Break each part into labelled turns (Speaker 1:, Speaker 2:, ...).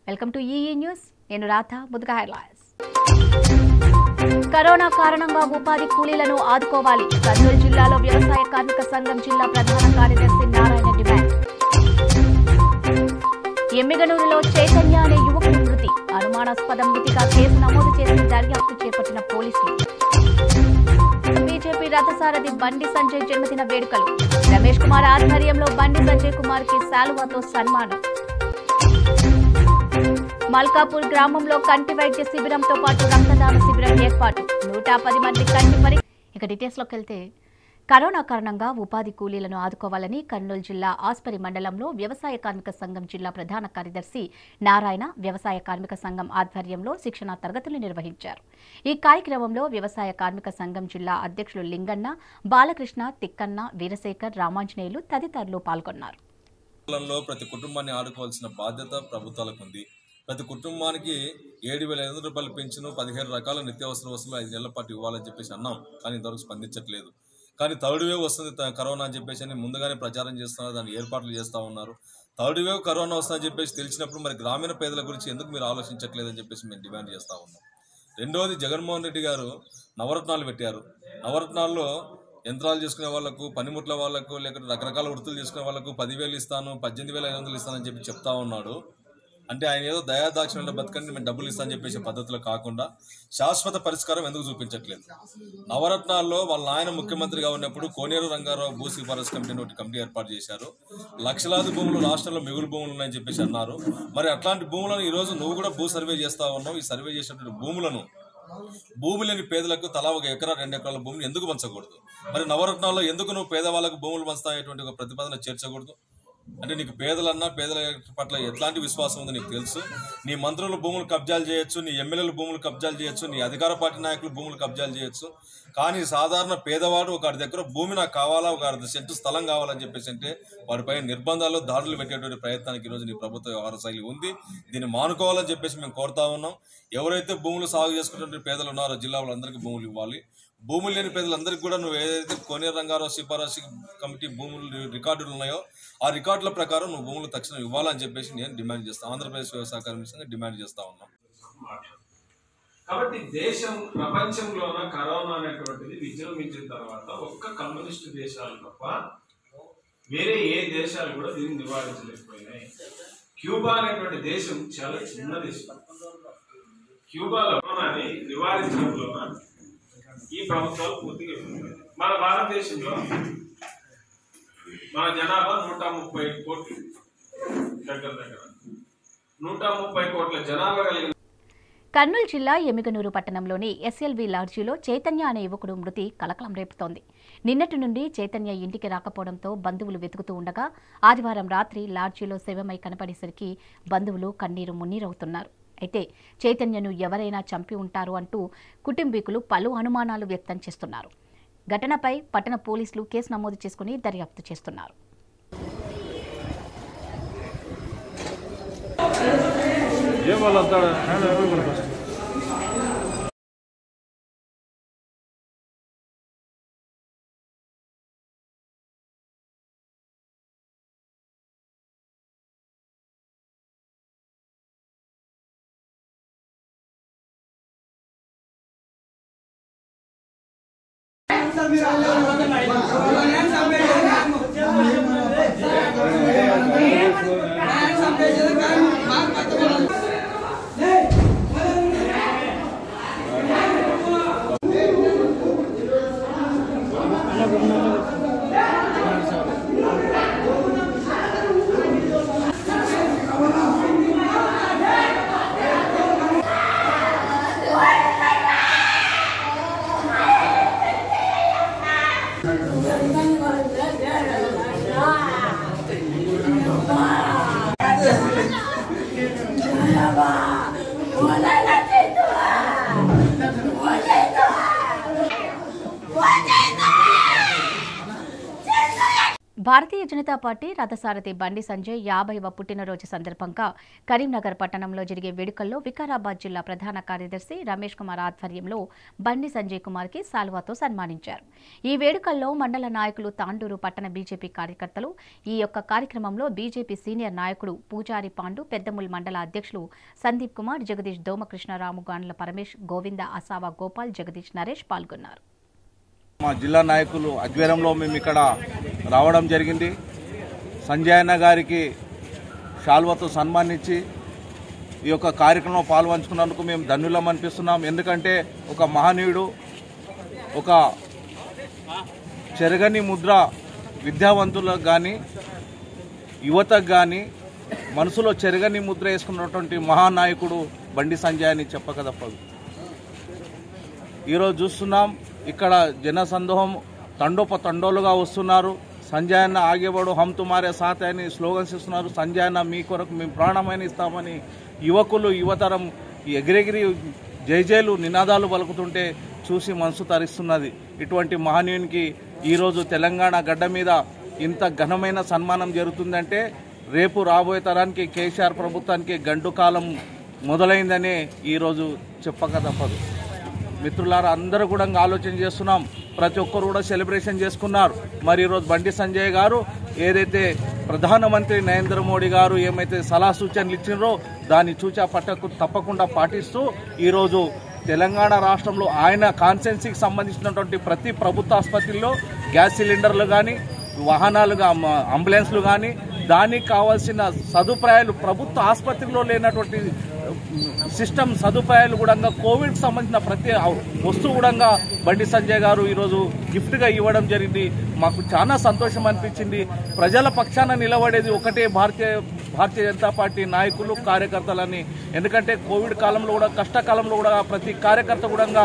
Speaker 1: Welcome to EE news నేను రాధ ముందుగా headlines corona కారణంగా ఉపాధి కూలీలను ఆదుకోవాలి కర్నూలు జిల్లాలో వ్యవసాయ కార్మిక సంఘం జిల్లా ప్రధాన కార్యదర్శి నారాయణ డిమాండ్ ఎమ్మిగనూరులో చైతన్య అనే యువకుడు మృతి అనుమానాస్పద మృతిగా కేసు నమోదు చేసి దర్యాప్తు చేపట్టిన పోలీసులు బీజేపీ రథసారథి బండి సంజయ్ జన్మదిన వేడుకలు రమేష్ కుమార్ ఆధ్వర్యంలో బండి సంజయ్ కుమార్ కి శాలువాతో సన్మానం మల్కాపూర్ గ్రామంలో కంటి వైద్య శిబిరంతో పాటు రక్తదాన శిబిరం ఏర్పాటు నూట పది మంది కంటి పరి ఇక డీటెయిల్స్ లోకి వెళ్తే కరోనా కారణంగా ఉపాధి కూలీలను ఆదుకోవాలని కర్నూలు జిల్లా ఆస్పరి మండలంలో వ్యవసాయ కార్మిక సంఘం జిల్లా ప్రధాన కార్యదర్శి నారాయణ వ్యవసాయ కార్మిక సంఘం ఆధ్వర్యంలో శిక్షణా తరగతులు నిర్వహించారు ఈ కార్యక్రమంలో వ్యవసాయ కార్మిక సంఘం జిల్లా అధ్యక్షులు లింగన్న బాలకృష్ణ తిక్కన్న వీరశేఖర్ రామాంజనేయులు తదితరులు పాల్గొన్నారు
Speaker 2: కాలంలో ప్రతి కుటుంబాన్ని ఆడుకోవాల్సిన బాధ్యత ప్రభుత్వాలకు ఉంది ప్రతి కుటుంబానికి ఏడు వేల ఐదు వందల రూపాయలు పెంచును పదిహేడు రకాల నిత్యావసర వస్తువులు ఐదు నెలల పాటు ఇవ్వాలని చెప్పేసి అన్నాం కానీ ఇంతవరకు స్పందించట్లేదు కానీ థర్డ్ వేవ్ వస్తుంది త- కరోనా అని చెప్పేసి అని ముందుగానే ప్రచారం చేస్తున్నారు దాని ఏర్పాట్లు చేస్తూ ఉన్నారు థర్డ్ వేవ్ కరోనా వస్తుందని చెప్పేసి తెలిసినప్పుడు మరి గ్రామీణ పేదల గురించి ఎందుకు మీరు ఆలోచించట్లేదు అని చెప్పేసి మేము డిమాండ్ చేస్తూ ఉన్నాం రెండవది జగన్మోహన్ రెడ్డి గారు నవరత్నాలు పెట్టారు నవరత్నాల్లో యంత్రాలు చేసుకునే వాళ్ళకు పనిముట్ల వాళ్ళకు లేకపోతే రకరకాల వృత్తులు చేసుకునే వాళ్ళకు పదివేలు ఇస్తాను పద్దెనిమిది వేల ఐదు వందలు ఇస్తానని చెప్పి చెప్తా ఉన్నాడు అంటే ఆయన ఏదో దయాదాక్షిణ్యంలో బతకండి మేము డబ్బులు ఇస్తానని చెప్పేసి పద్ధతిలో కాకుండా శాశ్వత పరిష్కారం ఎందుకు చూపించట్లేదు నవరత్నాల్లో వాళ్ళ నాయన ముఖ్యమంత్రిగా ఉన్నప్పుడు కోనేరు రంగారావు భూ సిఫారసు కమిటీని ఒకటి కమిటీ ఏర్పాటు చేశారు లక్షలాది భూములు రాష్ట్రంలో మిగులు భూములు ఉన్నాయని చెప్పేసి అన్నారు మరి అట్లాంటి భూములను ఈ రోజు నువ్వు కూడా భూ సర్వే చేస్తా ఉన్నావు ఈ సర్వే చేసినటువంటి భూములను భూమి లేని పేదలకు తలా ఒక ఎకరా రెండు ఎకరాల భూమిని ఎందుకు పంచకూడదు మరి నవరత్నాల్లో ఎందుకు నువ్వు పేదవాళ్ళకు భూములు పంచుతాయటువంటి ఒక ప్రతిపాదన చేర్చకూడదు అంటే నీకు పేదలన్నా పేదల పట్ల ఎట్లాంటి విశ్వాసం ఉందో నీకు తెలుసు నీ మంత్రులు భూములు కబ్జాలు చేయొచ్చు నీ ఎమ్మెల్యేలు భూములు కబ్జాలు చేయొచ్చు నీ అధికార పార్టీ నాయకులు భూములు కబ్జాలు చేయొచ్చు కానీ సాధారణ పేదవాడు ఒక అర్ధ దగ్గర భూమి నాకు కావాలా ఒక అర్ధ సెంటు స్థలం కావాలని చెప్పేసి అంటే వాడిపై నిర్బంధాలు దాడులు పెట్టేటువంటి ప్రయత్నానికి ఈరోజు నీ ప్రభుత్వ వ్యవహార శైలి ఉంది దీన్ని మానుకోవాలని చెప్పేసి మేము కోరుతా ఉన్నాం ఎవరైతే భూములు సాగు చేసుకున్నటువంటి పేదలు ఉన్నారో జిల్లా వాళ్ళందరికీ భూములు ఇవ్వాలి భూములు లేని పేదలందరికీ కూడా నువ్వు ఏదైతే కోనేరు రంగారావు సిఫారసు కమిటీ భూములు రికార్డులు ఉన్నాయో ఆ రికార్డుల ప్రకారం నువ్వు భూములు తక్షణం ఇవ్వాలని చెప్పేసి నేను డిమాండ్ చేస్తాను ఆంధ్రప్రదేశ్ వ్యవసాయ కార్మిక డిమాండ్ చేస్తా ఉన్నాం
Speaker 3: కాబట్టి దేశం ప్రపంచంలోన కరోనా అనేటువంటిది విజృంభించిన తర్వాత ఒక్క కమ్యూనిస్ట్ దేశాలు తప్ప వేరే ఏ దేశాలు కూడా దీన్ని నివారించలేకపోయినాయి క్యూబా అనేటువంటి దేశం చాలా చిన్న దేశం క్యూబాలో కరోనాని నివారించడంలోన ఈ ప్రభుత్వాలు పూర్తిగా విఫలమయ్యాయి. మన భారతదేశంలో మన జనాభా నూట ముప్పై కోట్లు దగ్గర దగ్గర నూట ముప్పై కోట్ల జనాభా కలిగిన
Speaker 1: కర్నూలు జిల్లా ఎమిగనూరు పట్టణంలోని ఎస్ఎల్వి లాడ్జీలో చైతన్య అనే యువకుడు మృతి కలకలం రేపుతోంది నిన్నటి నుండి చైతన్య ఇంటికి రాకపోవడంతో బంధువులు వెతుకుతూ ఉండగా ఆదివారం రాత్రి లాడ్జీలో శవమై కనపడేసరికి బంధువులు కన్నీరు మున్నీరవుతున్నారు అయితే చైతన్యను ఎవరైనా చంపి ఉంటారు అంటూ కుటుంబీకులు పలు అనుమానాలు వ్యక్తం చేస్తున్నారు ఘటనపై పట్టణ పోలీసులు కేసు నమోదు చేసుకుని దర్యాప్తు చేస్తున్నారు
Speaker 4: ఏం వాళ్ళు వస్తాడు
Speaker 1: భారతీయ జనతా పార్టీ రథసారథి బండి సంజయ్ యాభైవ పుట్టినరోజు సందర్భంగా కరీంనగర్ పట్టణంలో జరిగే వేడుకల్లో వికారాబాద్ జిల్లా ప్రధాన కార్యదర్శి రమేష్ కుమార్ ఆధ్వర్యంలో బండి సంజయ్ కుమార్ కి సాల్వాతో సన్మానించారు ఈ వేడుకల్లో మండల నాయకులు తాండూరు పట్టణ బీజేపీ కార్యకర్తలు ఈ యొక్క కార్యక్రమంలో బీజేపీ సీనియర్ నాయకుడు పూజారి పాండు పెద్దముల్ మండల అధ్యక్షులు సందీప్ కుమార్ జగదీష్ దోమకృష్ణరాము గాండ్ల పరమేష్ గోవింద అసావా గోపాల్ జగదీష్ నరేష్ పాల్గొన్నారు
Speaker 5: మా జిల్లా నాయకులు ఆధ్వర్యంలో మేము ఇక్కడ రావడం జరిగింది సంజయ్ అన్న గారికి శాల్వతో సన్మానించి ఈ యొక్క కార్యక్రమంలో పాల్పంచుకున్నందుకు మేము ధన్యులం అనిపిస్తున్నాం ఎందుకంటే ఒక మహనీయుడు ఒక చెరగని ముద్ర విద్యావంతులకు కానీ యువతకు కానీ మనసులో చెరగని ముద్ర వేసుకున్నటువంటి మహానాయకుడు బండి సంజయ్ అని చెప్పక తప్పదు ఈరోజు చూస్తున్నాం ఇక్కడ జన సందోహం తండోప తండోలుగా వస్తున్నారు సంజయ్ అన్న ఆగేవాడు హమ్ తుమారే సాత్ అని స్లోగన్స్ ఇస్తున్నారు సంజయ్ అన్న మీ కొరకు మేము ప్రాణమైన ఇస్తామని యువకులు యువతరం ఈ ఎగిరెగిరి జైజేలు నినాదాలు పలుకుతుంటే చూసి మనసు తరిస్తున్నది ఇటువంటి మహనీయునికి ఈరోజు తెలంగాణ గడ్డ మీద ఇంత ఘనమైన సన్మానం జరుగుతుందంటే రేపు రాబోయే తరానికి కేసీఆర్ ప్రభుత్వానికి గండు కాలం మొదలైందనే ఈరోజు చెప్పక తప్పదు మిత్రులారా అందరూ కూడా ఇంకా ఆలోచన చేస్తున్నాం ప్రతి ఒక్కరు కూడా సెలబ్రేషన్ చేసుకున్నారు మరి ఈరోజు బండి సంజయ్ గారు ఏదైతే ప్రధానమంత్రి నరేంద్ర మోడీ గారు ఏమైతే సలహా సూచనలు ఇచ్చినారో దాన్ని చూచా పట్టకు తప్పకుండా పాటిస్తూ ఈరోజు తెలంగాణ రాష్ట్రంలో ఆయన కాన్సెన్సీకి సంబంధించినటువంటి ప్రతి ప్రభుత్వ ఆసుపత్రిలో గ్యాస్ సిలిండర్లు కానీ వాహనాలుగా అంబులెన్స్లు కానీ దానికి కావాల్సిన సదుపాయాలు ప్రభుత్వ ఆసుపత్రిలో లేనటువంటి సిస్టమ్ సదుపాయాలు కూడా కోవిడ్ సంబంధించిన ప్రతి వస్తువు కూడా బండి సంజయ్ గారు ఈరోజు గిఫ్ట్గా ఇవ్వడం జరిగింది మాకు చాలా సంతోషం అనిపించింది ప్రజల పక్షాన నిలబడేది ఒకటే భారతీయ భారతీయ జనతా పార్టీ నాయకులు కార్యకర్తలని ఎందుకంటే కోవిడ్ కాలంలో కూడా కష్టకాలంలో కూడా ప్రతి కార్యకర్త కూడా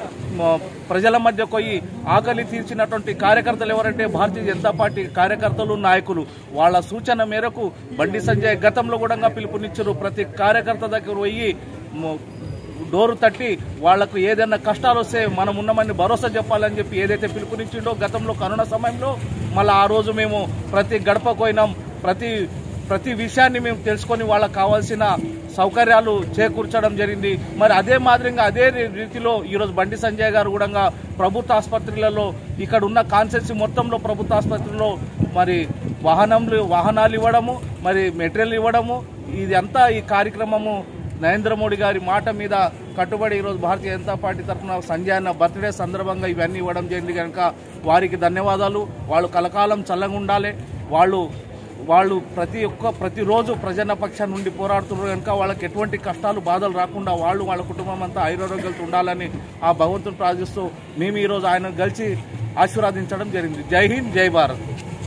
Speaker 5: మ- ప్రజల మధ్య పోయి ఆకలి తీర్చినటువంటి కార్యకర్తలు ఎవరంటే భారతీయ జనతా పార్టీ కార్యకర్తలు నాయకులు వాళ్ళ సూచన మేరకు బండి సంజయ్ గతంలో కూడా పిలుపునిచ్చారు ప్రతి కార్యకర్త దగ్గర పోయి మ- డోరు తట్టి వాళ్లకు ఏదైనా కష్టాలు వస్తే మనం ఉన్నామని భరోసా చెప్పాలని చెప్పి ఏదైతే పిలుపునిచ్చిండో గతంలో కరోనా సమయంలో మళ్ళీ ఆ రోజు మేము ప్రతి గడపకు పోయినాం ప్రతి ప్రతి విషయాన్ని మేము తెలుసుకొని వాళ్ళకి కావాల్సిన సౌకర్యాలు చేకూర్చడం జరిగింది మరి అదే మాదిరిగా అదే రీ- రీతిలో ఈరోజు బండి సంజయ్ గారు కూడా ప్రభుత్వ ఆసుపత్రులలో ఇక్కడ ఉన్న కాన్సెన్సీ మొత్తంలో ప్రభుత్వ ఆసుపత్రుల్లో మరి వాహనంలు వాహనాలు ఇవ్వడము మరి మెటీరియల్ ఇవ్వడము ఇది అంతా ఈ కార్యక్రమము నరేంద్ర మోడీ గారి మాట మీద కట్టుబడి ఈరోజు భారతీయ జనతా పార్టీ తరఫున సంజయ్ అన్న బర్త్డే సందర్భంగా ఇవన్నీ ఇవ్వడం జరిగింది కనుక వారికి ధన్యవాదాలు వాళ్ళు కలకాలం చల్లగా ఉండాలి వాళ్ళు వాళ్ళు ప్రతి ఒక్క ప్రతిరోజు ప్రజల పక్షాన్ని నుండి పోరాడుతున్నారు కనుక వాళ్ళకి ఎటువంటి కష్టాలు బాధలు రాకుండా వాళ్ళు వాళ్ళ కుటుంబం అంతా ఆయురారోగ్యాలతో ఉండాలని ఆ భగవంతుని ప్రార్థిస్తూ మేము ఈరోజు ఆయన కలిసి ఆశీర్వాదించడం జరిగింది జై హింద్ జై భారత్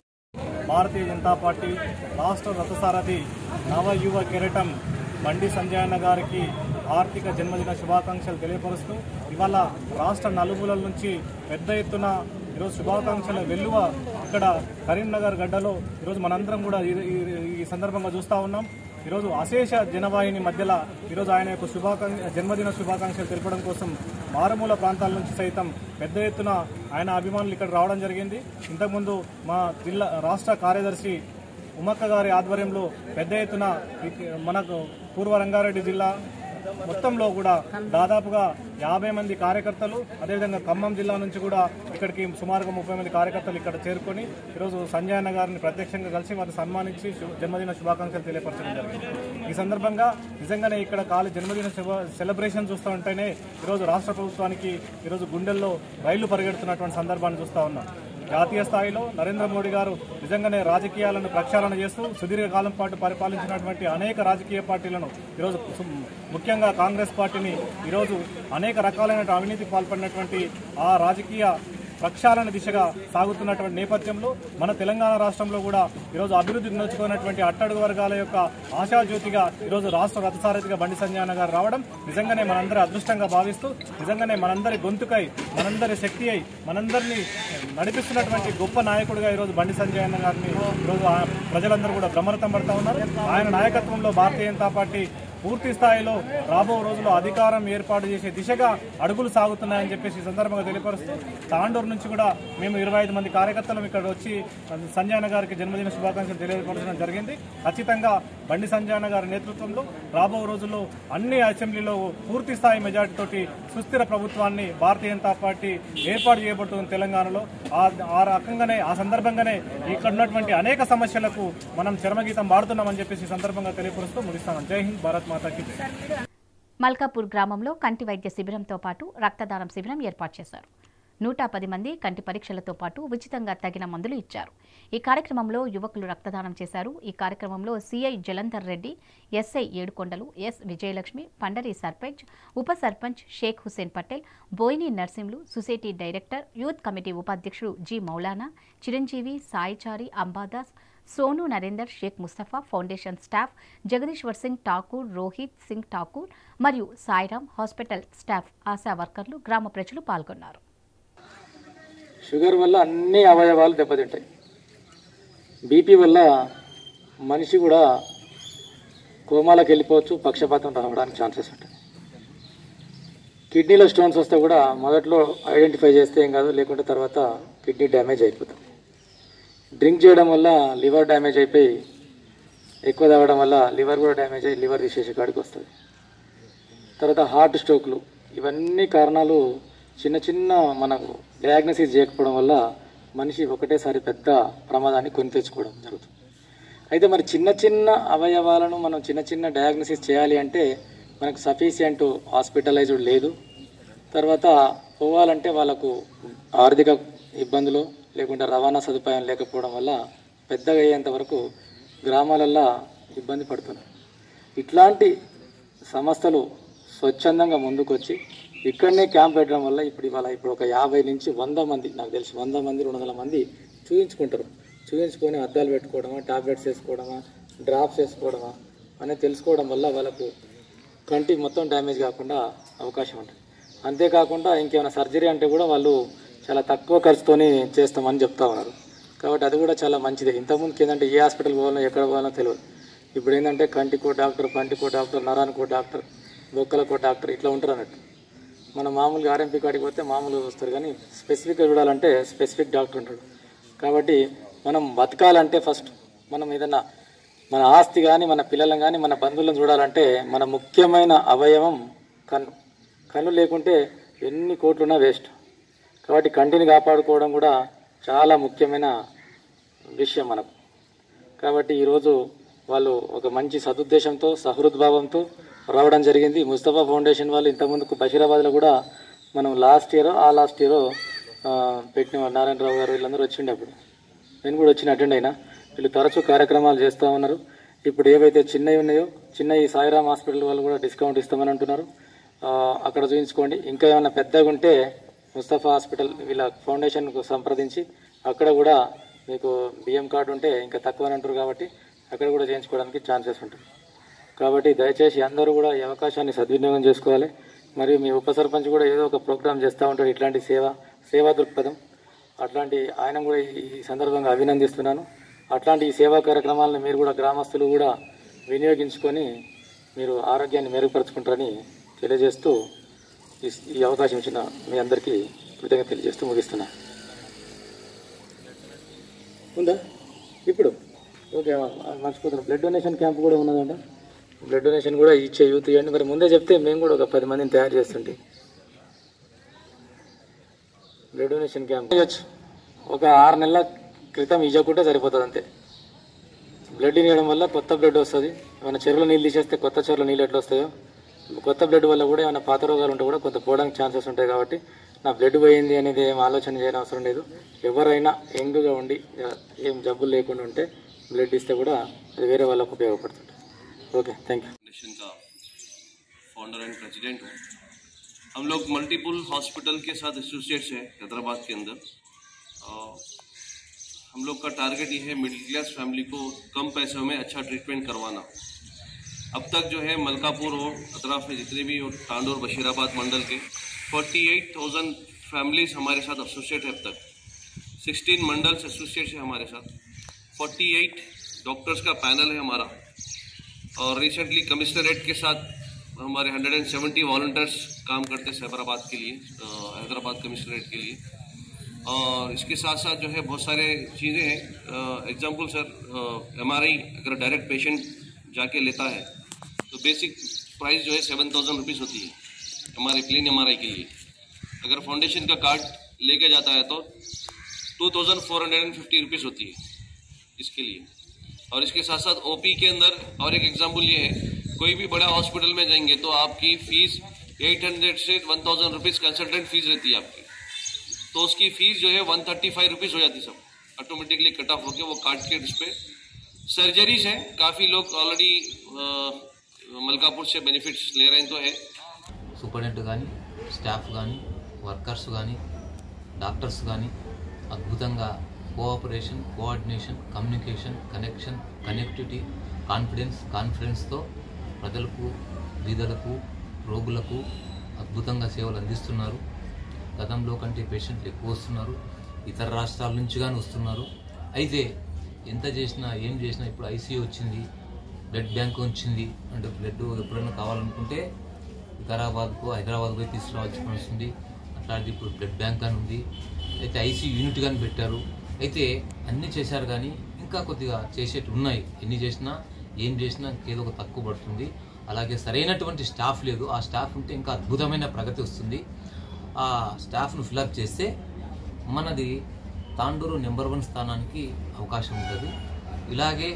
Speaker 6: భారతీయ జనతా పార్టీ రాష్ట్ర రథసారథి నవ యువ కిరీటం బండి సంజయ్ అన్న గారికి ఆర్థిక జన్మదిన శుభాకాంక్షలు తెలియపరుస్తూ ఇవాళ రాష్ట్ర నలుమూలల నుంచి పెద్ద ఎత్తున ఈరోజు శుభాకాంక్షల వెల్లువ ఇక్కడ కరీంనగర్ గడ్డలో ఈరోజు మనందరం కూడా ఈ- ఈ- ఈ సందర్భంగా చూస్తూ ఉన్నాం ఈరోజు అశేష జనవాహిని మధ్యలో ఈరోజు ఆయన యొక్క శుభాకాంక్ష జన్మదిన శుభాకాంక్షలు తెలపడం కోసం మారుమూల ప్రాంతాల నుంచి సైతం పెద్ద ఎత్తున ఆయన అభిమానులు ఇక్కడ రావడం జరిగింది ఇంతకుముందు మా జిల్లా రాష్ట్ర కార్యదర్శి ఉమక్క గారి ఆధ్వర్యంలో పెద్ద ఎత్తున ఇక- మనకు పూర్వ రంగారెడ్డి జిల్లా మొత్తంలో కూడా దాదాపుగా యాభై మంది కార్యకర్తలు అదేవిధంగా ఖమ్మం జిల్లా నుంచి కూడా ఇక్కడికి సుమారుగా ముప్పై మంది కార్యకర్తలు ఇక్కడ చేరుకొని ఈరోజు సంజయ్ అన్న గారిని ప్రత్యక్షంగా కలిసి వారిని సన్మానించి శు- జన్మదిన శుభాకాంక్షలు తెలియపరచడం జరిగింది ఈ సందర్భంగా నిజంగానే ఇక్కడ కాలి జన్మదిన శుభ సెలబ్రేషన్ చూస్తూ ఉంటేనే ఈరోజు రాష్ట్ర ప్రభుత్వానికి ఈరోజు గుండెల్లో రైళ్లు పరిగెడుతున్నటువంటి సందర్భాన్ని చూస్తూ ఉన్నాం జాతీయ స్థాయిలో నరేంద్ర మోడీ గారు నిజంగానే రాజకీయాలను ప్రక్షాళన చేస్తూ సుదీర్ఘకాలం పాటు పరిపాలించినటువంటి అనేక రాజకీయ పార్టీలను ఈరోజు సు- ముఖ్యంగా కాంగ్రెస్ పార్టీని ఈరోజు అనేక రకాలైన అవినీతి పాల్పడినటువంటి ఆ రాజకీయ ప్రక్షాళన దిశగా సాగుతున్నటువంటి నేపథ్యంలో మన తెలంగాణ రాష్ట్రంలో కూడా ఈరోజు అభివృద్ధి నోచుకున్నటువంటి అట్టడుగు వర్గాల యొక్క ఆశాజ్యోతిగా ఈరోజు రాష్ట్ర రథసారథిగా బండి సంజయ్ అన్న గారు రావడం నిజంగానే మనందరి అదృష్టంగా భావిస్తూ నిజంగానే మనందరి గొంతుకై మనందరి శక్తి అయి మనందరినీ నడిపిస్తున్నటువంటి గొప్ప నాయకుడిగా ఈరోజు బండి సంజయ్ అన్న గారిని ఈరోజు ఆ ప్రజలందరూ కూడా భ్రమరతం పడతా ఉన్నారు ఆయన నాయకత్వంలో భారతీయ జనతా పార్టీ పూర్తి స్థాయిలో రాబో రోజుల్లో అధికారం ఏర్పాటు చేసే దిశగా అడుగులు సాగుతున్నాయని చెప్పేసి ఈ సందర్భంగా తెలియపరుస్తూ తాండూరు నుంచి కూడా మేము ఇరవై ఐదు మంది కార్యకర్తలు ఇక్కడ వచ్చి సంజయన గారికి జన్మదిన శుభాకాంక్షలు తెలియపరచడం జరిగింది ఖచ్చితంగా బండి సంజయన గారి నేతృత్వంలో రాబో రోజుల్లో అన్ని అసెంబ్లీలో పూర్తి స్థాయి మెజార్టీతోటి సుస్థిర ప్రభుత్వాన్ని భారతీయ జనతా పార్టీ ఏర్పాటు చేయబడుతుంది తెలంగాణలో ఆ ఆ రకంగానే ఆ సందర్భంగానే ఇక్కడ ఉన్నటువంటి అనేక సమస్యలకు మనం చరమగీతం పాడుతున్నామని చెప్పేసి ఈ సందర్భంగా తెలియపరుస్తూ ముగిస్తాను జై హింద్ భారత్ మాతాకి జై
Speaker 1: మల్కాపూర్ గ్రామంలో కంటి వైద్య శిబిరంతో పాటు రక్తదానం శిబిరం ఏర్పాటు చేశారు నూట పది మంది కంటి పరీక్షలతో పాటు ఉచితంగా తగిన మందులు ఇచ్చారు ఈ కార్యక్రమంలో యువకులు రక్తదానం చేశారు ఈ కార్యక్రమంలో CI Jalandhar Reddy SI Edukondalu S Vijayalakshmi Pandari sarpanch ఉప sarpanch Shaik Hussain Patel Boini Narsimlu society director youth committee ఉపాధ్యక్షుడు G Maulana Chiranjeevi Saichari Ambadas Sonu Narender Shaik Mustafa foundation staff Jagadishwar Singh Thakur Rohit Singh Thakur మరియు సాయిరామ్ హాస్పిటల్ స్టాఫ్ ఆశా వర్కర్లు గ్రామ ప్రజలు పాల్గొన్నారు
Speaker 7: షుగర్ వల్ల అన్ని అవయవాలు దెబ్బతింటాయి బీపీ వల్ల మనిషి కూడా కోమాలకు వెళ్ళిపోవచ్చు పక్షపాతం రావడానికి ఛాన్సెస్ ఉంటాయి కిడ్నీలో స్టోన్స్ వస్తే కూడా మొదట్లో ఐడెంటిఫై చేస్తే ఏం కాదు లేకుంటే తర్వాత కిడ్నీ డ్యామేజ్ అయిపోతుంది డ్రింక్ చేయడం వల్ల లివర్ డ్యామేజ్ అయిపోయి ఎక్కువ తాగడం వల్ల లివర్ కూడా డ్యామేజ్ అయ్యి లివర్ తీసేసే కాడికి వస్తుంది తర్వాత హార్ట్ స్ట్రోక్లు ఇవన్నీ కారణాలు చిన్న చిన్న మనకు డయాగ్నసిస్ చేయకపోవడం వల్ల మనిషి ఒకటేసారి పెద్ద ప్రమాదాన్ని కొని తెచ్చుకోవడం జరుగుతుంది అయితే మరి చిన్న చిన్న అవయవాలను మనం చిన్న చిన్న డయాగ్నసిస్ చేయాలి అంటే మనకు సఫిషియంట్ హాస్పిటలైజ్డ్ లేదు తర్వాత పోవాలంటే వాళ్ళకు ఆర్థిక ఇబ్బందులు లేకుంటే రవాణా సదుపాయం లేకపోవడం వల్ల పెద్దగా అయ్యేంత వరకు గ్రామాలల్లో ఇబ్బంది పడుతున్నారు ఇట్లాంటి సంస్థలు స్వచ్ఛందంగా ముందుకొచ్చి ఇక్కడనే క్యాంప్ పెట్టడం వల్ల ఇప్పుడు ఇవాళ ఇప్పుడు ఒక యాభై నుంచి వంద మంది నాకు తెలిసి వంద మంది రెండు వందల మంది చూయించుకుంటారు చూయించుకొని అద్దాలు పెట్టుకోవడమా టాబ్లెట్స్ వేసుకోవడమా డ్రాప్స్ వేసుకోవడమా అనేది తెలుసుకోవడం వల్ల వాళ్ళకు కంటి మొత్తం డ్యామేజ్ కాకుండా అవకాశం ఉంటుంది అంతేకాకుండా ఇంకేమైనా సర్జరీ అంటే కూడా వాళ్ళు చాలా తక్కువ ఖర్చుతోని చేస్తామని చెప్తా ఉన్నారు కాబట్టి అది కూడా చాలా మంచిదే ఇంతకుముందుకి ఏంటంటే ఏ హాస్పిటల్ పోవాలో ఎక్కడ పోవాలో తెలియదు ఇప్పుడు ఏంటంటే కంటికో డాక్టర్ పంటికో డాక్టర్ నరానికో డాక్టర్ బొక్కలకో డాక్టర్ ఇట్లా ఉంటారు అన్నట్టు మనం మామూలుగా ఆర్ఎంపీ కాడికి పోతే మామూలుగా వస్తారు కానీ స్పెసిఫిక్గా చూడాలంటే స్పెసిఫిక్ డాక్టర్ ఉంటాడు కాబట్టి మనం బతకాలంటే ఫస్ట్ మనం ఏదన్నా మన ఆస్తి కానీ మన పిల్లలను కానీ మన బంధువులను చూడాలంటే మన ముఖ్యమైన అవయవం కన్ను కన్ను లేకుంటే ఎన్ని కోట్లున్నా వేస్ట్ కాబట్టి కంటిని కాపాడుకోవడం కూడా చాలా ముఖ్యమైన విషయం మనకు కాబట్టి ఈరోజు వాళ్ళు ఒక మంచి సదుద్దేశంతో సహృద్భావంతో రావడం జరిగింది ముస్తఫా ఫౌండేషన్ వాళ్ళు ఇంతకుముందుకు బషీరాబాద్లో కూడా మనం లాస్ట్ ఇయర్ ఆ లాస్ట్ ఇయర్ పెట్టిన నారాయణరావు గారు వీళ్ళందరూ వచ్చిండే అప్పుడు నేను కూడా వచ్చిన అటెండ్ అయినా వీళ్ళు తరచూ కార్యక్రమాలు చేస్తూ ఉన్నారు ఇప్పుడు ఏవైతే చిన్నవి ఉన్నాయో చిన్న ఈ సాయిరామ్ హాస్పిటల్ వాళ్ళు కూడా డిస్కౌంట్ ఇస్తామని అంటున్నారు ఆ, అక్కడ చూపించుకోండి ఇంకా ఏమైనా పెద్దగా ఉంటే ముస్తఫా హాస్పిటల్ వీళ్ళ ఫౌండేషన్కు సంప్రదించి అక్కడ కూడా మీకు బియ్యం కార్డు ఉంటే ఇంకా తక్కువ అని అంటారు కాబట్టి అక్కడ కూడా చేయించుకోవడానికి ఛాన్సెస్ ఉంటుంది కాబట్టి దయచేసి అందరూ కూడా ఈ అవకాశాన్ని సద్వినియోగం చేసుకోవాలి మరియు మీ ఉప సర్పంచ్ కూడా ఏదో ఒక ప్రోగ్రామ్ చేస్తూ ఉంటాడు ఇట్లాంటి సేవ సేవా దృక్పథం అట్లాంటి ఆయన కూడా ఈ సందర్భంగా అభినందిస్తున్నాను అట్లాంటి ఈ సేవా కార్యక్రమాలను మీరు కూడా గ్రామస్తులు కూడా వినియోగించుకొని మీరు ఆరోగ్యాన్ని మెరుగుపరుచుకుంటారని తెలియజేస్తూ ఈ- ఈ అవకాశం ఇచ్చిన మీ అందరికీ కృతజ్ఞత తెలియజేస్తూ ముగిస్తున్నా ఉందా ఇప్పుడు ఓకే మర్చిపోతున్నాం బ్లడ్ డొనేషన్ క్యాంప్ కూడా ఉన్నదంట బ్లడ్ డొనేషన్ కూడా ఇచ్చే యూత్ ఇవ్వండి మరి ముందే చెప్తే మేము కూడా ఒక పది మందిని తయారు చేస్తుంటే బ్లడ్ డొనేషన్ క్యాంప్ ఇవ్వచ్చు ఒక ఆరు నెలల క్రితం ఇవ్వకుంటే సరిపోతుంది అంతే బ్లడ్ ఇవ్వడం వల్ల కొత్త బ్లడ్ వస్తుంది ఏమైనా చెరువులో నీళ్ళు తీసేస్తే కొత్త చెరువులో నీళ్ళు ఎట్లా వస్తాయో కొత్త బ్లడ్ వల్ల కూడా ఏమైనా పాత రోగాలు ఉంటే కూడా కొంత పోవడానికి ఛాన్సెస్ ఉంటాయి కాబట్టి నా బ్లడ్ పోయింది అనేది ఏం ఆలోచన చేయని అవసరం లేదు ఎవరైనా యంగ్గా ఉండి ఏం జబ్బులు లేకుండా ఉంటే బ్లడ్ ఇస్తే కూడా అది వేరే వాళ్ళకు ఉపయోగపడుతుంది ఓకే థ్యాంక్ యూ
Speaker 8: फाउंडेशन का फाउंडर एंड प्रेसिडेंट हूँ हम लोग मल्टीपल हॉस्पिटल के साथ एसोसिएट्स हैं हैदराबाद के अंदर अ, हम लोग का टारगेट ये है मिडिल क्लास फैमिली को कम पैसों में अच्छा ट्रीटमेंट करवाना अब तक जो है मलकापुर और अतराफ में जितने भी और तांडोर बशीराबाद मंडल के 48,000 फैमिलीज हमारे साथ एसोसिएट है अब तक 16 मंडल्स एसोसिएट्स है हमारे साथ 48 डॉक्टर्स का पैनल है हमारा और रिसेंटली कमिश्नरेट के साथ हमारे 170 वॉल्टियर्स काम करते हैं साइबराबाद के लिए अ, हैदराबाद कमिश्नरेट के लिए और इसके साथ साथ जो है बहुत सारे चीज़ें हैं एग्जाम्पल सर एम अगर डायरेक्ट पेशेंट जाके लेता है तो बेसिक प्राइस जो है सेवन थाउजेंड रुपीज़ होती है एम आर प्लेन एम के लिए अगर फाउंडेशन का कार्ड लेके जाता है तो two thousand four hundred and fifty rupees होती है इसके लिए और इसके साथ साथ ओपी के अंदर और एक एग्जाम्पल ये है कोई भी बड़ा हॉस्पिटल में जाएंगे तो आपकी फीस 800 से 1000 रुपीस कंसल्टेंट फीस रहती है आपकी तो उसकी फीस जो है 135 रुपीस हो जाती है सब ऑटोमेटिकली कट ऑफ होकर वो कार्ड के उस पे सर्जरीज हैं काफ़ी लोग ऑलरेडी मलकापुर से बेनिफिट्स ले रहे हैं तो है
Speaker 9: సూపరింటెండెంట్ కానీ స్టాఫ్ కానీ వర్కర్స్ కానీ డాక్టర్స్ కానీ అద్భుతంగా cooperation coordination communication connection connectivity confidence కాన్ఫిడెన్స్తో ప్రజలకు బీదలకు రోగులకు అద్భుతంగా సేవలు అందిస్తున్నారు గతంలో కంటే పేషెంట్లు ఎక్కువ వస్తున్నారు ఇతర రాష్ట్రాల నుంచి కానీ వస్తున్నారు అయితే ఎంత చేసినా ఏం చేసినా ఇప్పుడు ఐసీయూ వచ్చింది బ్లడ్ బ్యాంక్ వచ్చింది అంటే బ్లడ్ ఎప్పుడైనా కావాలనుకుంటే వికారాబాద్కు హైదరాబాద్ పోయి తీసుకురావాల్సి వస్తుంది అట్లాంటిది ఇప్పుడు బ్లడ్ బ్యాంక్ అని ఉంది అయితే ఐసీ యూనిట్ కానీ పెట్టారు అయితే అన్నీ చేశారు కానీ ఇంకా కొద్దిగా చేసేటి ఉన్నాయి ఎన్ని చేసినా ఏం చేసినా ఏదో ఒక తక్కువ పడుతుంది అలాగే సరైనటువంటి స్టాఫ్ లేదు ఆ స్టాఫ్ ఉంటే ఇంకా అద్భుతమైన ప్రగతి వస్తుంది ఆ స్టాఫ్ను ఫిలప్ చేస్తే మనది తాండూరు నెంబర్ వన్ స్థానానికి అవకాశం ఉంటుంది ఇలాగే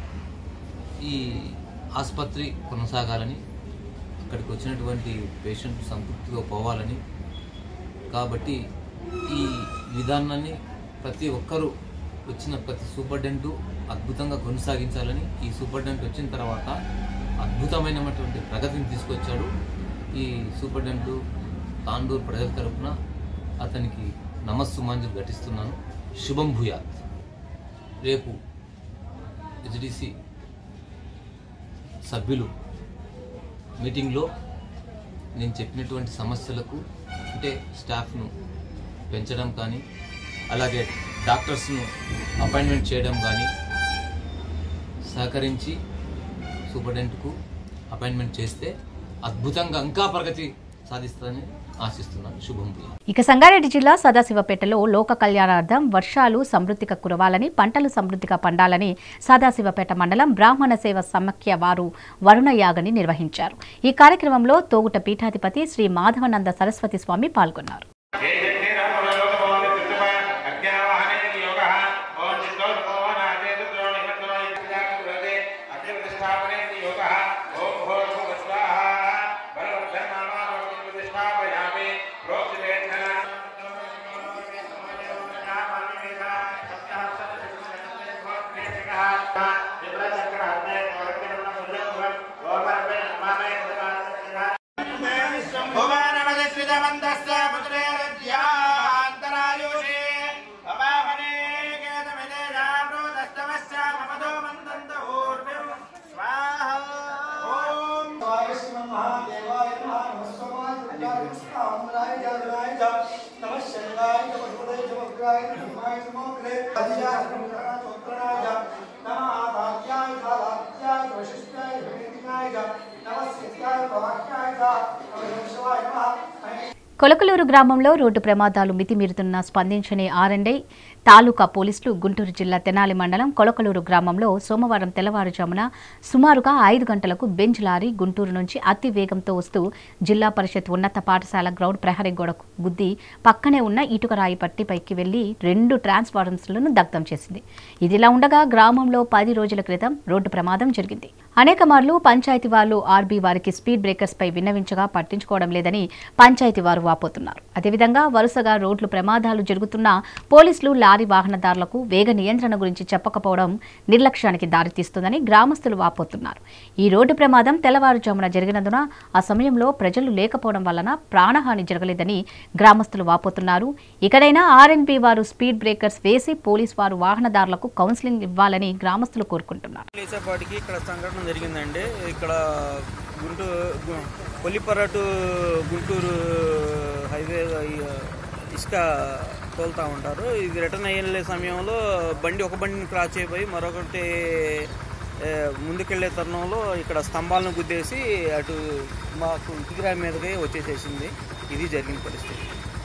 Speaker 9: ఈ ఆసుపత్రి కొనసాగాలని అక్కడికి వచ్చినటువంటి పేషెంట్ సంతృప్తిగా పోవాలని కాబట్టి ఈ విధానాన్ని ప్రతి ఒక్కరూ వచ్చిన ప్రతి సూపర్డెంట్ అద్భుతంగా కొనసాగించాలని ఈ సూపర్డెంట్ వచ్చిన తర్వాత అద్భుతమైనటువంటి ప్రగతిని తీసుకొచ్చాడు ఈ సూపర్డెంట్ తాండూరు ప్రజల తరపున అతనికి నమస్సుమాంజలు ఘటిస్తున్నాను శుభం భూయాత్ రేపు హెచ్డిసి సభ్యులు మీటింగ్లో నేను చెప్పినటువంటి సమస్యలకు అంటే స్టాఫ్ను పెంచడం కానీ అలాగే డాక్టర్స్ను అపాయింట్మెంట్ చేయడం కానీ సహకరించి సూపరింటెండెంట్కు అపాయింట్మెంట్ చేస్తే అద్భుతంగా ఇంకా ప్రగతి సాధిస్తుందని ఆశిస్తున్నాను శుభం భూయా
Speaker 1: ఇక సంగారెడ్డి జిల్లా సదాశివపేటలో లోక కళ్యాణార్థం వర్షాలు సమృద్ధిగా కురవాలని పంటలు సమృద్ధిగా పండాలని సదాశివపేట మండలం బ్రాహ్మణ సేవ సమాఖ్య వారు వరుణ యాగని నిర్వహించారు ఈ కార్యక్రమంలో తోగుట పీఠాధిపతి శ్రీ మాధవనంద సరస్వతి స్వామి పాల్గొన్నారు కొలకలూరు గ్రామంలో రోడ్డు ప్రమాదాలు మితిమీరుతున్న స్పందించని ఆర్ఎండ్ఐ తాలూకా పోలీసులు గుంటూరు జిల్లా తెనాలి మండలం కొలకలూరు గ్రామంలో సోమవారం తెల్లవారుజామున సుమారుగా ఐదు గంటలకు బెంచ్ లారీ గుంటూరు నుంచి అతి వేగంతో వస్తూ జిల్లా పరిషత్ ఉన్నత పాఠశాల గ్రౌండ్ ప్రహరీ గోడకు గుద్ది పక్కనే ఉన్న ఇటుక రాయి పట్టి పైకి వెళ్లి రెండు ట్రాన్స్ఫార్మర్స్లను దగ్ధం చేసింది ఇదిలా ఉండగా గ్రామంలో పది రోజుల క్రితం రోడ్డు ప్రమాదం జరిగింది అనేక మార్లు పంచాయతీ వారు ఆర్బీ వారికి స్పీడ్ బ్రేకర్స్ పై విన్నవించగా పట్టించుకోవడం లేదని పంచాయతీ వారు వాపోతున్నారు అదేవిధంగా వరుసగా రోడ్లు ప్రమాదాలు జరుగుతున్నా పోలీసులు లారీ వాహనదారులకు వేగ నియంత్రణ గురించి చెప్పకపోవడం నిర్లక్ష్యానికి దారితీస్తుందని గ్రామస్తులు వాపోతున్నారు ఈ రోడ్డు ప్రమాదం తెల్లవారుజామున జరిగినందున ఆ సమయంలో ప్రజలు లేకపోవడం వలన ప్రాణహాని జరగలేదని గ్రామస్తులు వాపోతున్నారు ఇకనైనా ఆర్ఎన్బి వారు స్పీడ్ బ్రేకర్స్ వేసి పోలీస్ వారు వాహనదారులకు కౌన్సిలింగ్ ఇవ్వాలని గ్రామస్తులు కోరుకుంటున్నారు
Speaker 10: లేచేపాటికి ఇక్కడ సంఘటన జరిగిందండి ఇక్కడ గుంటూరు గు- కొల్లిపర టు గుంటూరు హైవే ఈ- ఇసుక తోలుతూ ఉంటారు ఇది రిటర్న్ అయ్యే సమయంలో బండి ఒక బండిని క్రాస్ అయిపోయి మరొకటి ఏ, ముందుకెళ్లే తరుణంలో ఇక్కడ స్తంభాలను గుద్దేసి అటు మాకు ఇటుకరా మీదకి వచ్చేసేసింది ఇది జరిగిన పరిస్థితి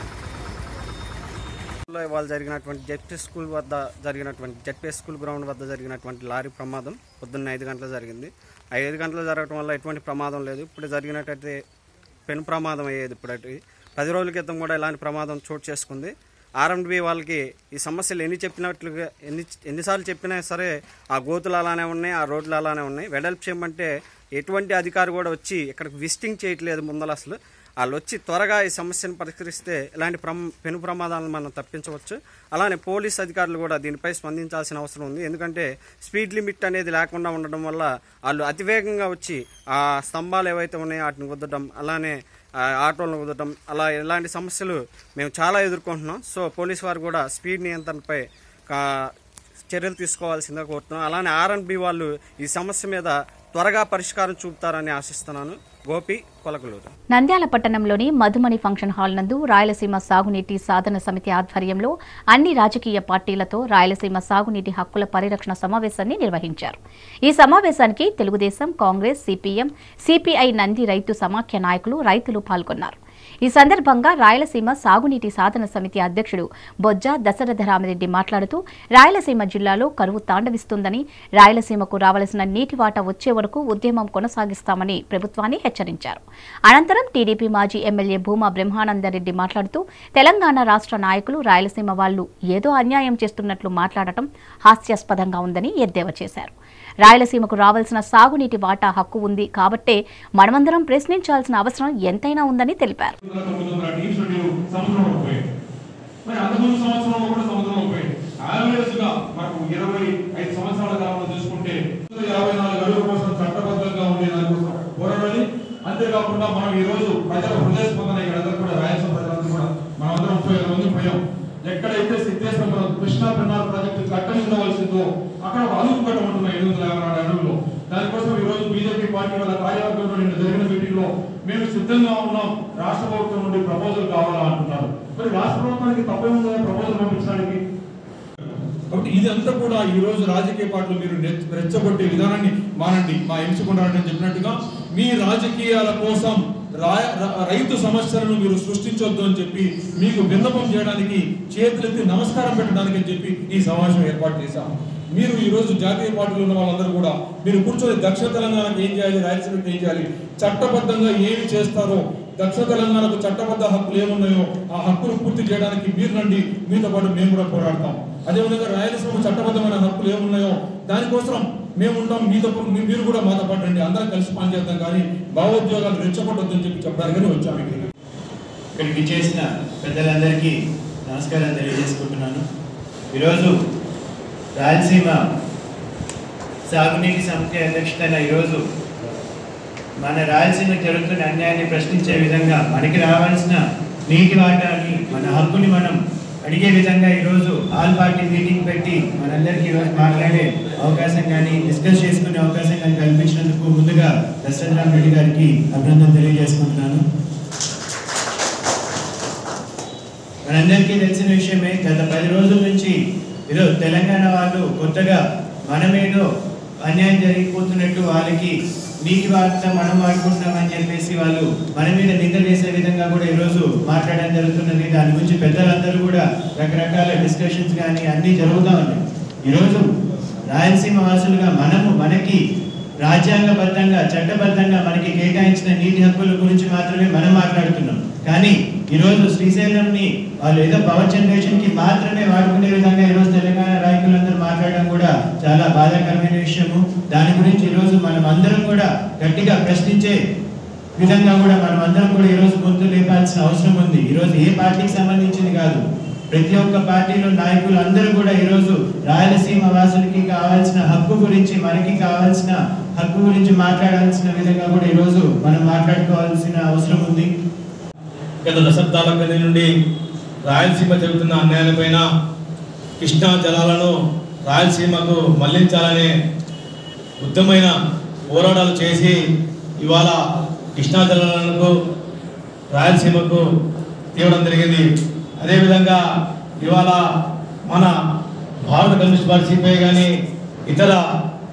Speaker 10: లో ఇవాళ జరిగినటువంటి జెడ్పీ స్కూల్ వద్ద జరిగినటువంటి జెడ్పీ స్కూల్ గ్రౌండ్ వద్ద జరిగినటువంటి లారీ ప్రమాదం పొద్దున్న ఐదు గంటలు జరిగింది ఆ ఐదు గంటలు జరగడం వల్ల ఎటువంటి ప్రమాదం లేదు ఇప్పుడు జరిగినట్టయితే పెను ప్రమాదం అయ్యేది ఇప్పుడు అటు పది రోజుల క్రితం కూడా ఇలాంటి ప్రమాదం చోటు చేసుకుంది ఆర్ఎండ్బి వాళ్ళకి ఈ సమస్యలు ఎన్ని చెప్పినట్లుగా ఎన్ని ఎన్నిసార్లు చెప్పినా సరే ఆ గోతులు అలానే ఉన్నాయి ఆ రోడ్లు అలానే ఉన్నాయి వెడల్పు చేయమంటే ఎటువంటి అధికారి కూడా వచ్చి ఇక్కడికి విజిటింగ్ చేయట్లేదు ముందల అసలు వాళ్ళు వచ్చి త్వరగా ఈ సమస్యను పరిష్కరిస్తే ఇలాంటి ప్రమ పెను ప్రమాదాలను మనం తప్పించవచ్చు అలానే పోలీస్ అధికారులు కూడా దీనిపై స్పందించాల్సిన అవసరం ఉంది ఎందుకంటే స్పీడ్ లిమిట్ అనేది లేకుండా ఉండడం వల్ల వాళ్ళు అతివేగంగా వచ్చి ఆ స్తంభాలు ఏవైతే ఉన్నాయో వాటిని కుదరడం అలానే ఆ ఆటోలను కుదరడం అలా ఇలాంటి సమస్యలు మేము చాలా ఎదుర్కొంటున్నాం సో పోలీస్ వారు కూడా స్పీడ్ నియంత్రణపై కా- చర్యలు తీసుకోవాల్సిందిగా కోరుతున్నాం అలానే ఆర్ఎన్బి వాళ్ళు ఈ సమస్య మీద త్వరగా పరిష్కారం చూపుతారని ఆశిస్తున్నాను గోపి కొలకలూరు
Speaker 1: నంద్యాల పట్టణంలోని మధుమణి ఫంక్షన్ హాల్ నందు రాయలసీమ సాగునీటి సాధన సమితి ఆధ్వర్యంలో అన్ని రాజకీయ పార్టీలతో రాయలసీమ సాగునీటి హక్కుల పరిరక్షణ సమావేశాన్ని నిర్వహించారు ఈ సమావేశానికి Telugudesam Congress CPM CPI Nandi రైతు సమాఖ్య నాయకులు రైతులు పాల్గొన్నారు ఈ సందర్భంగా రాయలసీమ సాగునీటి సాధన సమితి అధ్యక్షుడు బొజ్జ దశరథరామరెడ్డి మాట్లాడుతూ రాయలసీమ జిల్లాలో కరువు తాండవిస్తుందని రాయలసీమకు రావలసిన నీటి వాటా వచ్చే వరకు ఉద్యమం కొనసాగిస్తామని ప్రభుత్వాన్ని హెచ్చరించారు అనంతరం టీడీపీ మాజీ ఎమ్మెల్యే భూమా బ్రహ్మానందరెడ్డి మాట్లాడుతూ తెలంగాణ రాష్ట్ర నాయకులు రాయలసీమ వాళ్లు ఏదో అన్యాయం చేస్తున్నట్లు మాట్లాడటం హాస్యాస్పదంగా ఉందని ఎద్దేవా చేశారు రాయలసీమకు రావాల్సిన సాగునీటి వాటా హక్కు ఉంది కాబట్టే మనమందరం ప్రశ్నించాల్సిన అవసరం ఎంతైనా ఉందని తెలిపారు
Speaker 11: తొమ్మిది వందల టీమ్స్ సముద్రంలో పోయాయి మరి అంతకుముందు సంవత్సరంలో కూడా సముద్రంలో పోయాయి యావరేజ్ గా మనకు ఇరవై ఐదు సంవత్సరాల కాలంలో చూసుకుంటే యాభై నాలుగు అడుగుల కోసం చట్టబద్ధంగా ఉండే దానికోసం పోరాడాలి అంతేకాకుండా మనం ఈ రోజు ప్రజల హృదయ స్పందన ఇక్కడ కూడా రాయలసీమ ప్రజలందరూ కూడా మనమందరం ముప్పై ఐదు మంది పోయాం ఎక్కడైతే సిద్ధేశ్వరం కృష్ణా పెన్నార్ ప్రాజెక్టు కట్టని ఉండవలసిందో అక్కడ ఒక అదుపు కట్టమంటున్నాయి ఐదు వందల యాభై నాలుగు అడుగులో దానికోసం ఈ రోజు బీజేపీ పార్టీ వాళ్ళ కార్యవర్గంలో నిన్న జరిగిన మీటింగ్ లో మేము సిద్ధంగా ఉన్నాం రాష్ట్ర ప్రభుత్వం నుండి ప్రపోజల్ కావాలా అంటున్నారు మరి రాష్ట్ర ప్రభుత్వానికి తప్పేముందా ప్రపోజల్ పంపించడానికి కాబట్టి ఇదంతా కూడా ఈ రోజు రాజకీయ పార్టీలు మీరు నెచ్- రెచ్చగొట్టే విధానాన్ని మానండి మా ఎంచుకున్నారని చెప్పినట్టుగా మీ రాజకీయాల కోసం రా- ర- రైతు సమస్యలను మీరు సృష్టించొద్దు అని చెప్పి మీకు విన్నపం చేయడానికి చేతులెత్తి నమస్కారం పెట్టడానికి అని చెప్పి ఈ సమావేశం ఏర్పాటు చేశాం మీరు ఈ రోజు జాతీయ పార్టీలో ఉన్న వాళ్ళందరూ కూడా మీరు కూర్చొని దక్షిణ తెలంగాణకు ఏం చేయాలి రాయలసీమకి ఏం చేయాలి చట్టబద్ధంగా ఏమి చేస్తారో దక్షిణ తెలంగాణకు చట్టబద్ధ హక్కులు ఏమున్నాయో ఆ హక్కులు పూర్తి చేయడానికి మీరు రండి మీతో పాటు మేము కూడా పోరాడతాం అదేవిధంగా రాయలసీమ చట్టబద్ధమైన హక్కులు ఏమున్నాయో దానికోసం మేము ఉంటాం మీతో పా- మీ- మీరు కూడా మాతో పాటు రండి అందరం కలిసి పనిచేద్దాం కానీ భావోద్యోగాలు రెచ్చగొట్టొద్దని చెప్పి చెప్పడానికి వచ్చాము ఇక్కడికి
Speaker 12: ఇక్కడికి చేసిన పెద్దలందరికీ నమస్కారం తెలియజేసుకుంటున్నాను ఈరోజు రాయలసీమ సాగునీటి సమితి అధ్యక్షతన ఈరోజు మన రాయలసీమకు జరుగుతున్న అన్యాయాన్ని ప్రశ్నించే విధంగా మనకి రావాల్సిన నీటి వాటాన్ని మన హక్కుని మనం అడిగే విధంగా ఈరోజు ఆల్ పార్టీ మీటింగ్ పెట్టి మనందరికీ ఈరోజు మాట్లాడే అవకాశం కానీ డిస్కస్ చేసుకునే అవకాశం కానీ కల్పించినందుకు ముందుగా దశరథరామ్ రెడ్డి గారికి అభినందన తెలియజేసుకుంటున్నాను మనందరికీ తెలిసిన విషయమే గత పది రోజుల నుంచి ఏదో తెలంగాణ వాళ్ళు కొత్తగా మనమేదో అన్యాయం జరిగిపోతున్నట్టు వాళ్ళకి నీటి వార్త మనం వాడుకుంటున్నామని చెప్పేసి వాళ్ళు మన మీద నింద వేసే విధంగా కూడా ఈరోజు మాట్లాడడం జరుగుతున్నది దాని గురించి పెద్దలందరూ కూడా రకరకాల డిస్కషన్స్ కానీ అన్నీ జరుగుతూ ఉన్నాయి ఈరోజు రాయలసీమ వాసులుగా మనము మనకి రాజ్యాంగబద్ధంగా చట్టబద్ధంగా మనకి కేటాయించిన నీటి హక్కుల గురించి మాత్రమే మనం మాట్లాడుతున్నాం కానీ ఈరోజు శ్రీశైలంని వాళ్ళు ఏదో పవర్ జనరేషన్ కి మాత్రమే వాడుకునే విధంగా ఈరోజు తెలంగాణ నాయకులందరూ మాట్లాడడం కూడా చాలా బాధాకరమైన విషయము దాని గురించి ఈరోజు మనం అందరం కూడా గట్టిగా ప్రశ్నించే విధంగా కూడా మనం అందరం కూడా ఈరోజు గొంతు లేపాల్సిన అవసరం ఉంది ఈరోజు ఏ పార్టీకి సంబంధించింది కాదు ప్రతి ఒక్క పార్టీలో నాయకులు అందరూ కూడా ఈరోజు రాయలసీమ వాసులకి కావాల్సిన హక్కు గురించి మనకి కావాల్సిన హక్కు గురించి మాట్లాడాల్సిన విధంగా కూడా ఈరోజు మనం మాట్లాడుకోవాల్సిన అవసరం ఉంది
Speaker 11: గత దశాబ్దాల క్రితం నుండి రాయలసీమ జరుగుతున్న అన్యాయాలపైన కృష్ణా జలాలను రాయలసీమకు మళ్లించాలనే ఉత్తమైన పోరాటాలు చేసి ఇవాళ కృష్ణా జలాలకు రాయలసీమకు తేవడం జరిగింది అదేవిధంగా ఇవాళ మన భారత కమ్యూనిస్ట్ పార్టీ సిపిఐ కానీ ఇతర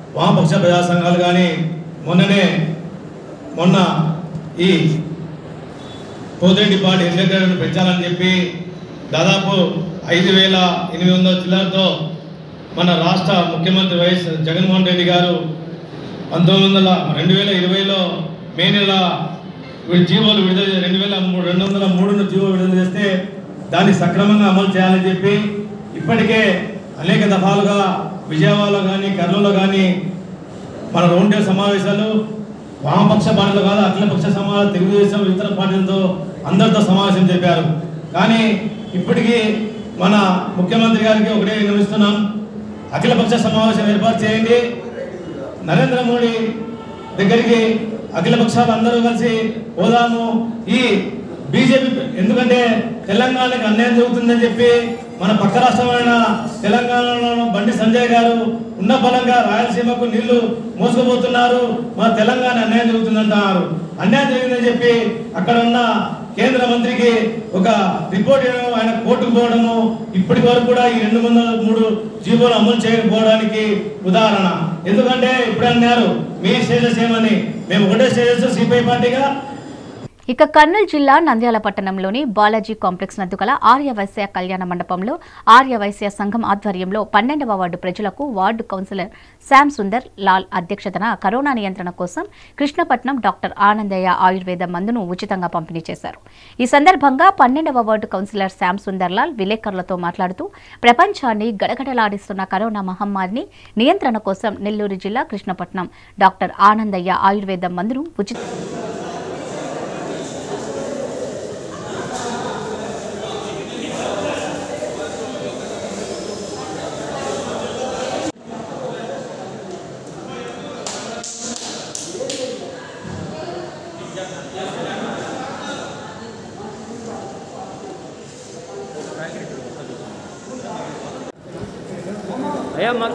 Speaker 13: వామపక్ష ప్రజా సంఘాలు కానీ మొన్ననే మొన్న ఈ పోతిరెడ్డిపాటి ఎన్నికలను పెంచాలని చెప్పి దాదాపు ఐదు వేల ఎనిమిది వందల చిల్లరతో మన రాష్ట్ర ముఖ్యమంత్రి వైఎస్ జగన్మోహన్ రెడ్డి గారు పంతొమ్మిది వందల రెండు వేల ఇరవైలో మే నెల వీడి జీవోలు విడుదల చే- రెండు వేల మూడు రెండు వందల మూడును జీవో విడుదల చేస్తే దాన్ని సక్రమంగా అమలు చేయాలని చెప్పి ఇప్పటికే అనేక దఫాలుగా విజయవాడలో కానీ కర్నూలులో కానీ మన రౌండ్ టేబుల్ సమావేశాలు వామపక్ష పార్టీలు కాదు అఖిలపక్ష సమావేశం తెలుగుదేశం ఇతర పార్టీలతో అందరితో సమావేశం చెప్పారు కానీ ఇప్పటికీ మన ముఖ్యమంత్రి గారికి ఒకటే విన్నవిస్తున్నాం అఖిలపక్ష సమావేశం ఏర్పాటు చేయండి నరేంద్ర మోడీ దగ్గరికి అఖిల పక్షాలు అందరూ కలిసి పోదాము ఈ బీజేపీ ఎందుకంటే తెలంగాణకి అన్యాయం జరుగుతుందని చెప్పి మన పక్క రాష్ట్రమైన తెలంగాణలో బండి సంజయ్ గారు ఉన్న బలంగా రాయలసీమకు నీళ్లు మోసుకుపోతున్నారు మన తెలంగాణ అన్యాయం జరుగుతుందంటున్నారు అన్యాయం జరిగిందని చెప్పి అక్కడ ఉన్న కేంద్ర మంత్రికి ఒక రిపోర్ట్ ఇవ్వడం ఆయన కోర్టుకు పోవడము ఇప్పటి వరకు కూడా ఈ రెండు వందల మూడు జీవోలు అమలు చేయకపోవడానికి ఉదాహరణ ఎందుకంటే ఇప్పుడు అన్నారు మీ స్టేటస్ ఏమని మేము ఒకటే స్టేటస్ సిపిఐ పార్టీగా
Speaker 1: ఇక కర్నూలు జిల్లా నంద్యాల పట్టణంలోని బాలాజీ కాంప్లెక్స్ నందు గల ఆర్యవైశ్య కళ్యాణ మండపంలో ఆర్యవైశ్య సంఘం ఆధ్వర్యంలో పన్నెండవ వార్డు ప్రజలకు వార్డు కౌన్సిలర్ శ్యామ్ సుందర్ లాల్ అధ్యక్షతన కరోనా నియంత్రణ కోసం కృష్ణపట్నం డాక్టర్ ఆనందయ్య ఆయుర్వేద మందును ఉచితంగా పంపిణీ చేశారు ఈ సందర్భంగా పన్నెండవ వార్డు కౌన్సిలర్ శ్యామ్ సుందర్ లాల్ విలేకరులతో మాట్లాడుతూ ప్రపంచాన్ని గడగడలాడిస్తున్న కరోనా మహమ్మారిని నియంత్రణ కోసం నెల్లూరు జిల్లా కృష్ణపట్నం డాక్టర్ ఆనందయ్య ఆయుర్వేద మందును ఉచిత
Speaker 14: అయ్యా మాకు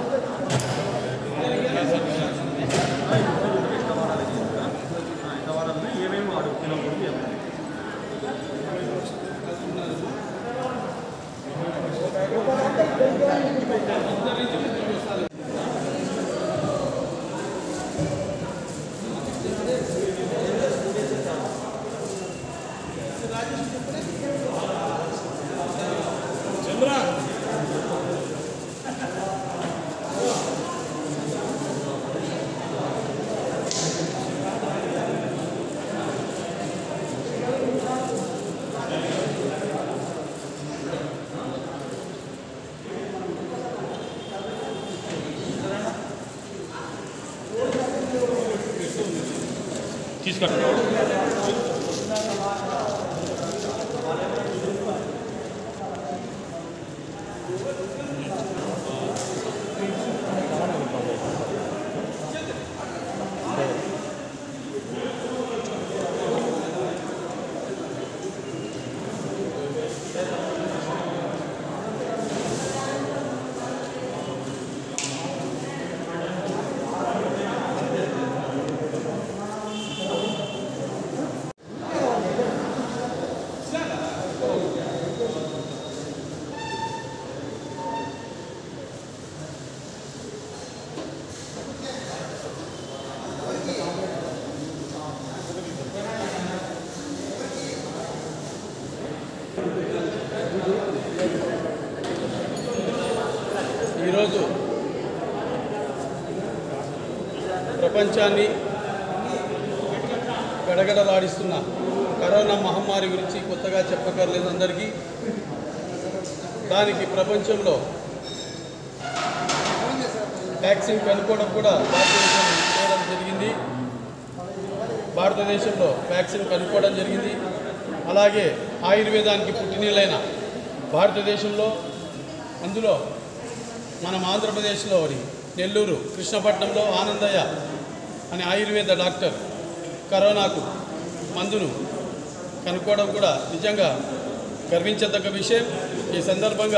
Speaker 15: ఈరోజు ప్రపంచాన్ని గడగడలాడిస్తున్న కరోనా మహమ్మారి గురించి కొత్తగా చెప్పకర్లేదు అందరికీ దానికి ప్రపంచంలో వ్యాక్సిన్ కనుక్కోవడం కూడా భారతదేశం చేయడం జరిగింది భారతదేశంలో వ్యాక్సిన్ కనుక్కోవడం జరిగింది అలాగే ఆయుర్వేదానికి పుట్టినీళ్ళైన భారతదేశంలో అందులో మనం ఆంధ్రప్రదేశ్లోని నెల్లూరు కృష్ణపట్నంలో ఆనందయ్య అనే ఆయుర్వేద డాక్టర్ కరోనాకు మందును కనుక్కోవడం కూడా నిజంగా గర్వించదగ్గ విషయం ఈ సందర్భంగా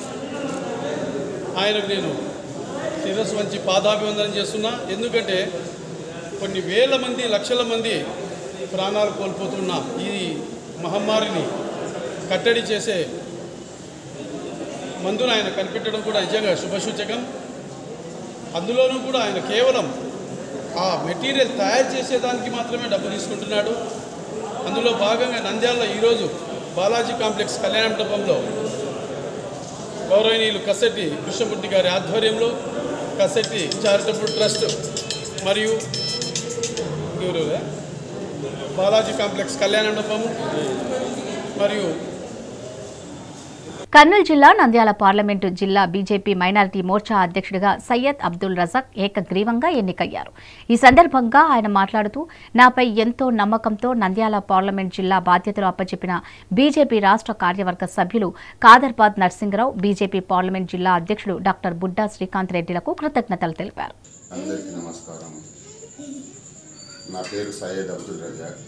Speaker 15: ఆయనకు నేను శిరస్సు వంచి పాదాభివందనం చేస్తున్నా ఎందుకంటే కొన్ని వేల మంది లక్షల మంది ప్రాణాలు కోల్పోతున్న ఈ మహమ్మారిని కట్టడి చేసే మందును ఆయన కనిపెట్టడం కూడా నిజంగా శుభసూచకం అందులోనూ కూడా ఆయన కేవలం ఆ మెటీరియల్ తయారు చేసేదానికి మాత్రమే డబ్బు తీసుకుంటున్నాడు అందులో భాగంగా నంద్యాలలో ఈరోజు బాలాజీ కాంప్లెక్స్ కళ్యాణ మండపంలో గౌరవనీయులు కసెట్టి కృష్ణమూర్తి గారి ఆధ్వర్యంలో కసెట్టి చారిటబుల్ ట్రస్ట్ మరియు ఎవరు బాలాజీ కాంప్లెక్స్ కళ్యాణ మండపము మరియు
Speaker 1: కర్నూలు జిల్లా నంద్యాల పార్లమెంటు జిల్లా బీజేపీ మైనారిటీ మోర్చా అధ్యక్షుడిగా సయ్యద్ అబ్దుల్ రజాక్ ఏకగ్రీవంగా ఎన్నికయ్యారు ఈ సందర్భంగా ఆయన మాట్లాడుతూ నాపై ఎంతో నమ్మకంతో నంద్యాల పార్లమెంట్ జిల్లా బాధ్యతలు అప్పచెప్పిన బీజేపీ రాష్ట్ర కార్యవర్గ సభ్యులు కాదర్బాద్ నర్సింగరావు బీజేపీ పార్లమెంట్ జిల్లా అధ్యక్షుడు డాక్టర్ బుడ్డా శ్రీకాంత్ రెడ్డిలకు కృతజ్ఞతలు తెలిపారు
Speaker 14: అందరికీ నమస్కారం నా పేరు సయ్యద్ అబ్దుల్ రజాక్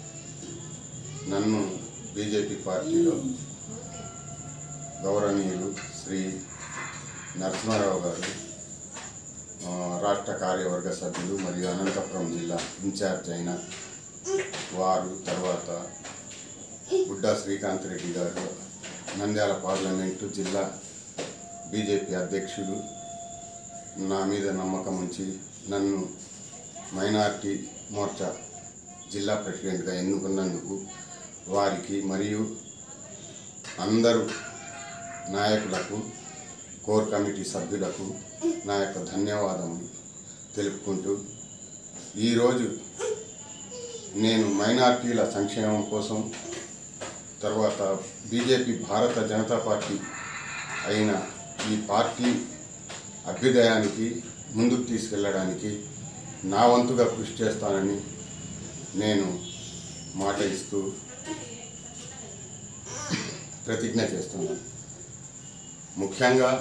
Speaker 14: నన్ను బీజేపీ పార్టీలో గౌరవనీయులు శ్రీ నరసింహారావు గారు ఆ, రాష్ట్ర కార్యవర్గ సభ్యులు మరియు అనంతపురం జిల్లా ఇన్ఛార్జ్ అయిన వారు తర్వాత బుడ్డా శ్రీకాంత్ రెడ్డి గారు నంద్యాల పార్లమెంటు జిల్లా బీజేపీ అధ్యక్షులు నా మీద నమ్మకం ఉంచి నన్ను మైనార్టీ మోర్చా జిల్లా ప్రెసిడెంట్గా ఎన్నుకున్నందుకు వారికి మరియు అందరూ నాయకులకు కోర్ కమిటీ సభ్యులకు నా యొక్క ధన్యవాదములు తెలుపుకుంటూ ఈరోజు నేను మైనార్టీల సంక్షేమం కోసం తర్వాత బీజేపీ భారత జనతా పార్టీ అయిన ఈ పార్టీ అభ్యుదయానికి ముందుకు తీసుకెళ్ళడానికి నా వంతుగా కృషి చేస్తానని నేను మాట ఇస్తూ ప్రతిజ్ఞ చేస్తున్నాను ముఖ్యంగా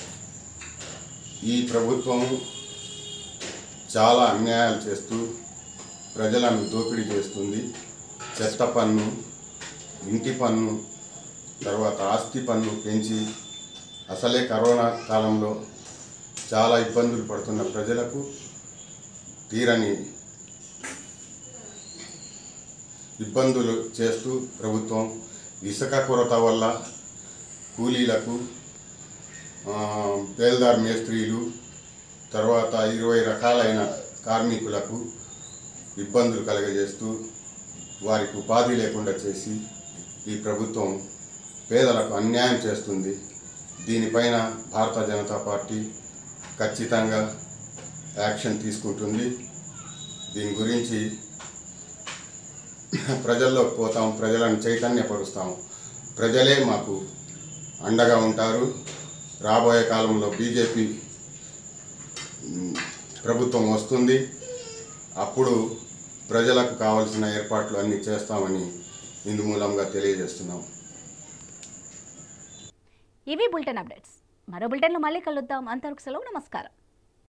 Speaker 14: ఈ ప్రభుత్వం చాలా అన్యాయాలు చేస్తూ ప్రజలను దోపిడీ చేస్తుంది చెత్త పన్ను ఇంటి పన్ను తర్వాత ఆస్తి పన్ను పెంచి అసలే కరోనా కాలంలో చాలా ఇబ్బందులు పడుతున్న ప్రజలకు తీరని ఇబ్బందులు చేస్తూ ప్రభుత్వం ఇసుక కొరత వల్ల కూలీలకు ఆ, బేల్దార్ మేస్త్రీలు తర్వాత ఇరవై రకాలైన కార్మికులకు ఇబ్బందులు కలగజేస్తూ వారికి ఉపాధి లేకుండా చేసి ఈ ప్రభుత్వం పేదలకు అన్యాయం చేస్తుంది దీనిపైన భారత జనతా పార్టీ ఖచ్చితంగా యాక్షన్ తీసుకుంటుంది దీని గురించి ప్రజల్లోకి పోతాం ప్రజలను చైతన్యపరుస్తాం ప్రజలే మాకు అండగా ఉంటారు రాబోయే కాలంలో బీజేపీ మ్, ప్రభుత్వం వస్తుంది అప్పుడు ప్రజలకు కావలసిన ఏర్పాట్లు అన్నీ చేస్తామని ఇందు మూలంగా తెలియజేస్తున్నాం
Speaker 1: ఇవి బులెటిన్ అప్డేట్స్ మరో బులెటిన్లో మళ్ళీ కలుద్దాం అంతవరకు సెలవు నమస్కారం